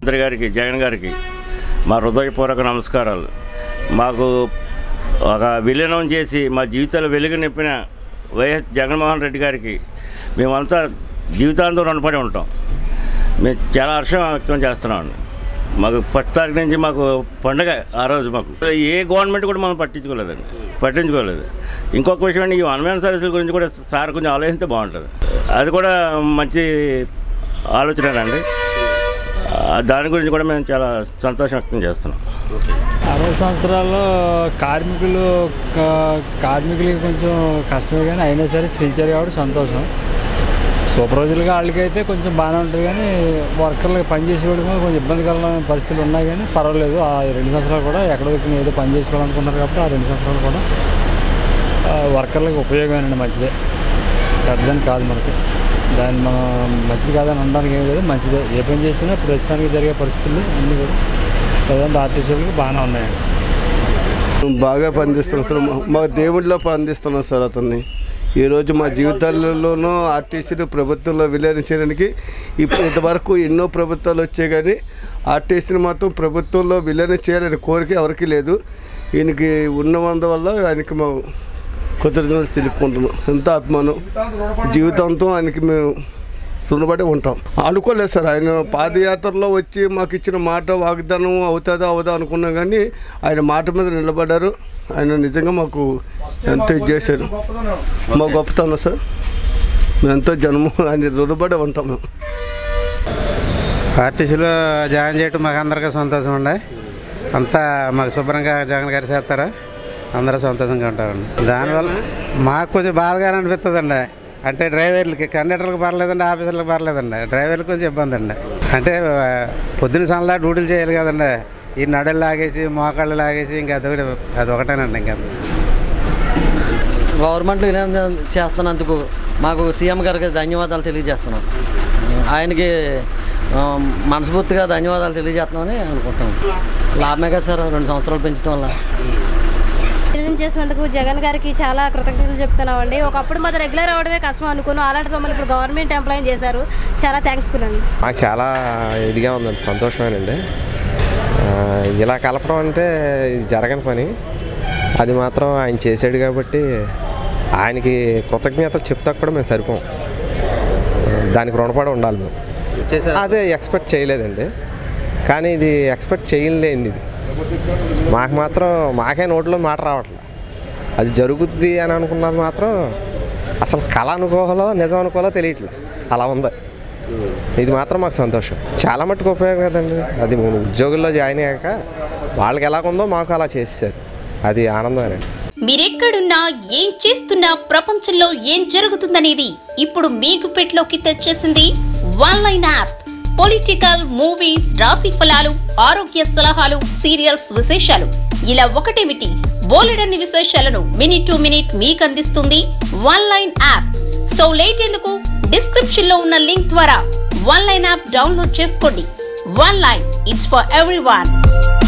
ముఖ్యమంత్రి గారికి జగన్ గారికి మా హృదయపూర్వక నమస్కారాలు మాకు ఒక విలీనం చేసి మా జీవితాలు వెలుగు నింపిన వైఎస్ జగన్మోహన్ రెడ్డి గారికి మేమంతా జీవితాంతం రుణపడి ఉంటాం మేము చాలా హర్షం వ్యక్తం చేస్తున్నాం మాకు ఫస్ట్ తారీఖు నుంచి మాకు పండగ ఆ రోజు మాకు ఏ గవర్నమెంట్ కూడా మనం పట్టించుకోలేదండి పట్టించుకోలేదు ఇంకొక విషయం అండి ఈ వన్మ్యాన్ సర్వీసుల గురించి కూడా సార్ కొంచెం ఆలోచిస్తే బాగుంటుంది అది కూడా మంచి ఆలోచనేనండి ఆ, దాని గురించి కూడా మేము చాలా సంతోషం వ్యక్తం చేస్తున్నాం అరవై సంవత్సరాల్లో కార్మికులు కా- కార్మికులకి కొంచెం కష్టమే కానీ అయినా సరే పెంచారు కాబట్టి సంతోషం సూపర్వైజర్లుగా వాళ్ళకైతే కొంచెం బాగానే ఉంటుంది కానీ వర్కర్లకి పనిచేసే వాళ్ళకి కూడా కొంచెం ఇబ్బందికరమైన పరిస్థితులు ఉన్నాయి కానీ పర్వాలేదు ఆ రెండు సంవత్సరాలు కూడా ఎక్కడ దగ్గర ఏదో పని చేసుకోవాలనుకున్నారు కాబట్టి ఆ రెండు సంవత్సరాలు కూడా ఆ, వర్కర్లకు ఉపయోగమేనండి మంచిదే చెడ్డదని కాదు మనకి దాన్ని మనం మంచిది కాదని అనడానికి ఏం లేదు మంచిదే ఏ పని చేసినా ప్రస్తుతానికి జరిగే పరిస్థితులు అన్నీ కూడా ప్రజెంట్ ఆర్టీసీలకు బాగానే ఉన్నాయండి బాగా పనిచేస్తున్నాం సార్ మా- మా దేవుడిలో పనిచేస్తున్నాం సార్ అతన్ని ఈరోజు మా జీవితాలలోనూ ఆర్టీసీని ప్రభుత్వంలో విలీనం చేయడానికి ఇప్పుడు ఇంతవరకు ఎన్నో ప్రభుత్వాలు వచ్చాయి కానీ ఆర్టీసీని మాత్రం ప్రభుత్వంలో విలీనం చేయాలనే కోరిక ఎవరికీ లేదు ఈయనకి ఉన్నందువల్ల ఆయనకి మేము కృతజ్ఞతలు తెలుపుకుంటున్నాం ఎంత ఆత్మానం జీవితాంతం ఆయనకి మేము రుణపడి ఉంటాం అనుకోలేదు సార్ ఆయన పాదయాత్రలో వచ్చి మాకు ఇచ్చిన మాట వాగ్దానం అవుతుందా అవుదా అనుకున్నాం కానీ ఆయన మాట మీద నిలబడ్డారు ఆయన నిజంగా మాకు ఎంతో ఇది చేశారు మా గొప్పతనం సార్ మేము ఎంతో జన్మ ఆయన రుణపడి ఉంటాం మేము ఆర్టీసీలో జాయిన్ చేయటం మాకు అందరికీ సంతోషం ఉండే అంతా మాకు శుభ్రంగా జగన్ గారు చేస్తారా అందరూ సంతోషంగా ఉంటారండి దానివల్ల మాకు కొంచెం బాధగానే అనిపిస్తుందండి అంటే డ్రైవర్లకి కండక్టర్లకు పర్లేదండి ఆఫీసర్లకు పర్లేదండి డ్రైవర్లకు కొంచెం ఇబ్బంది అండి అంటే ఆ, పొద్దున సనలా డ్యూటీలు చేయాలి కదండి ఈ నడలు లాగేసి మోకాళ్ళు లాగేసి ఇంకా అదొకటి అదొకటేనండి ఇంకా గవర్నమెంట్ విలీనం చేస్తున్నందుకు మాకు సీఎం గారికి ధన్యవాదాలు తెలియజేస్తున్నాం ఆయనకి ఆ, మనస్ఫూర్తిగా ధన్యవాదాలు తెలియజేస్తున్నామని అనుకుంటున్నాం లాభమే కదా సార్ రెండు సంవత్సరాలు పెంచడం వల్ల విలీనం చేసినందుకు జగన్ గారికి చాలా కృతజ్ఞతలు చెప్తున్నామండి ఒకప్పుడు మాది రెగ్యులర్ అవడమే కష్టం అనుకున్నాం అలాంటి మమ్మల్ని ఇప్పుడు గవర్నమెంట్ ఎంప్లాయ్ చేశారు చాలా థ్యాంక్స్ఫుల్ అండి మాకు చాలా ఇదిగా ఉందండి సంతోషమేనండి ఆ, ఇలా కలపడం అంటే ఇది జరగని పని అది మాత్రం ఆయన చేశాడు కాబట్టి ఆయనకి కృతజ్ఞతలు చెప్తా కూడా మేము సరిపోం దానికి రుణపడి ఉండాలి మేము అదే ఎక్స్పెక్ట్ చేయలేదండి కానీ ఇది ఎక్స్పెక్ట్ చేయలేంది ఇది మాకు మాత్రం మాకే నోట్లో మాట రావట్లే అది జరుగుద్ది అని అనుకున్నది మాత్రం అసలు కళ అనుకోవాలో నిజం అనుకోవాలో తెలియట్లే అలా ఉంది ఇది మాత్రం మాకు సంతోషం చాలా మట్టుకు ఉపయోగం కదండి అది మన ఉద్యోగుల్లో జాయిన్ అయ్యాక వాళ్ళకి ఎలాగుందో మాకు అలా చేసేసారు అది ఆనందమే మీరెక్కడున్నా ఏం చేస్తున్నా ప్రపంచంలో ఏం జరుగుతుందనేది ఇప్పుడు మీకు పెట్లోకి తెచ్చేసింది one line app political movies రాశి ఫలాలు ఆరోగ్య సలహాలు సీరియల్స్ విశేషాలు ఇలా ఒకటేమిటి బోలెడన్ని విశేషాలను మినిట్ టు మినిట్ మీకు అందిస్తుంది one line app so late ఎందుకు డిస్క్రిప్షన్ లో ఉన్న లింక్ ద్వారా వన్ లైన్ యాప్ డౌన్లోడ్ చేసుకోండి one line it's for every